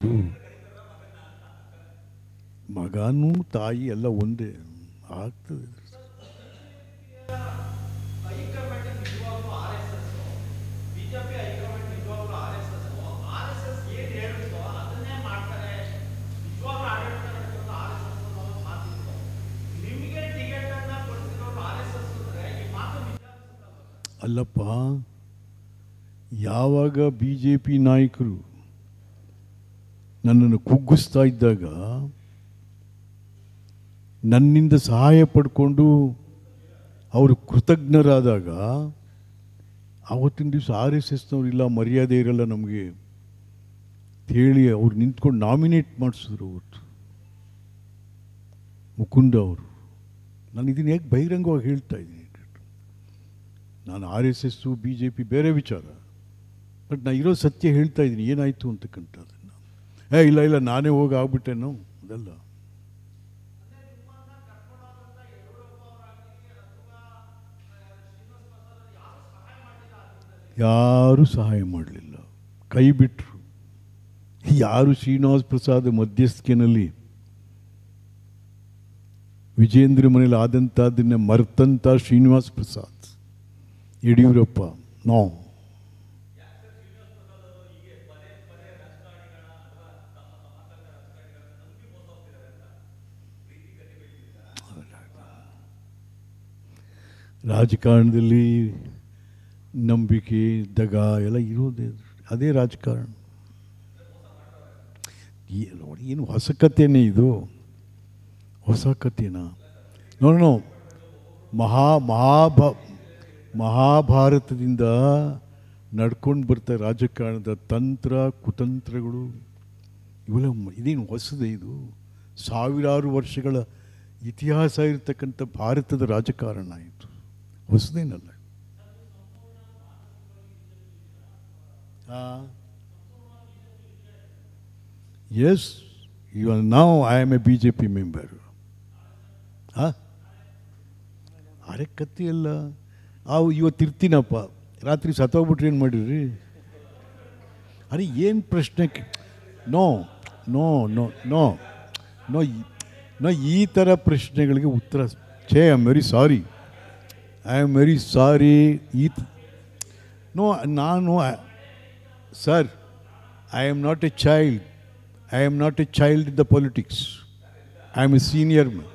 ಮಗನೂ ತಾಯಿ ಎಲ್ಲ ಒಂದೇ ಆಗ್ತದೆ ಹೈಕಮಾಂಡ್ ನಿಜವಾಗ್ಲೂ R S S BJP high command ನಿಜವಾಗ್ಲೂ R S S R S S ಏನ್ ಹೇಳುತ್ತೋ ಅದನ್ನೇ ಮಾಡ್ತಾರೆ ನಿಜವಾಗ್ಲೂ ಆಡಳಿತ ನಡೆಸೋದು ಆರ್ ಎಸ್ ಎಸ್ ಅನ್ನೋ ಮಾತಿತ್ತು ನಿಮಗೆ ಟಿಕೆಟ್ ಅನ್ನ ಕೊಡ್ತಿರೋರು ಆರ್ ಎಸ್ ಎಸ್ ಅಂದ್ರೆ ಈ ಮಾತು ನಿಜ ಅನ್ಸುತ್ತಲ್ವಾ ಅಲ್ಲಪ್ಪ ಯಾವಾಗ ಬಿ ಜೆ ಪಿ ನಾಯಕರು ನನ್ನನ್ನು ಕುಗ್ಗಿಸ್ತಾ ಇದ್ದಾಗ ನನ್ನಿಂದ ಸಹಾಯ ಪಡ್ಕೊಂಡು ಅವರು ಕೃತಜ್ಞರಾದಾಗ ಆವತ್ತಿನ ದಿವಸ ಆರ್ ಎಸ್ ಎಸ್ನವ್ರು ಇಲ್ಲ ಮರ್ಯಾದೆ ಇರಲ್ಲ ನಮಗೆ ಹೇಳಿ ಅವ್ರು ನಿಂತ್ಕೊಂಡು ನಾಮಿನೇಟ್ ಮಾಡಿಸಿದ್ರು ಅವತ್ತು ಮುಕುಂದ ಅವರು ನಾನು ಇದನ್ನು ಹೇಗೆ ಬಹಿರಂಗವಾಗಿ ಹೇಳ್ತಾ ಇದ್ದೀನಿ ನಾನು R S S B J P ಬೇರೆ ವಿಚಾರ ಬಟ್ ನಾ ಇರೋ ಸತ್ಯ ಹೇಳ್ತಾ ಇದ್ದೀನಿ ಏನಾಯಿತು ಅಂತಕ್ಕಂಥದ್ದನ್ನು ಏ ಇಲ್ಲ ಇಲ್ಲ ನಾನೇ ಹೋಗಿ ಆಗ್ಬಿಟ್ಟೇನೋ ಅದಲ್ಲ ಯಾರೂ ಸಹಾಯ ಮಾಡಲಿಲ್ಲ ಕೈ ಬಿಟ್ಟರು ಯಾರು ಶ್ರೀನಿವಾಸ್ ಪ್ರಸಾದ್ ಮಧ್ಯಸ್ಥಿಕೆನಲ್ಲಿ ವಿಜೇಂದ್ರ ಮನೇಲಿ ಆದಂಥದ್ದನ್ನೇ ಮರ್ತಂತ ಶ್ರೀನಿವಾಸ್ ಪ್ರಸಾದ್ ಯಡಿಯೂರಪ್ಪ ನೋ ರಾಜಕಾರಣದಲ್ಲಿ ನಂಬಿಕೆ ದಗ ಎಲ್ಲ ಇರೋದೇ ಅದೇ ರಾಜಕಾರಣ ಈ- ನೋಡಿ ಏನು ಹೊಸ ಕಥೆನೇ ಇದು ಹೊಸ ಕಥೆನಾ ನೋಡೋಣ ಮಹಾ ಮಹಾಭ ಮಹಾಭಾರತದಿಂದ ನಡ್ಕೊಂಡು ಬರ್ತಾ ರಾಜಕಾರಣದ ತಂತ್ರ ಕುತಂತ್ರಗಳು ಇವೆಲ್ಲ ಮ- ಇದೇನು ಹೊಸದೇ ಇದು ಸಾವಿರಾರು ವರ್ಷಗಳ ಇತಿಹಾಸ ಇರತಕ್ಕಂಥ ಭಾರತದ ರಾಜಕಾರಣ ಇದು ಹೊಸದೇನಲ್ಲ ಎಸ್ ಯು ನಾವು I am a B J P member ಹಾಂ ಅರೆ ಕತ್ತಿ ಅಲ್ಲ ಅವು ಇವತ್ತು ಇರ್ತೀನಪ್ಪ ರಾತ್ರಿ ಸತ್ತೋಗ್ಬಿಟ್ರೆ ಏನು ಮಾಡಿರಿ ಅರೆ ಏನು ಪ್ರಶ್ನೆ no no no no no no ಈ ಥರ ಪ್ರಶ್ನೆಗಳಿಗೆ ಉತ್ತರ no I am very sorry I am very sorry ಈ ನೋ ನಾನು sir I am not a child I am not a child in the politics I am a senior man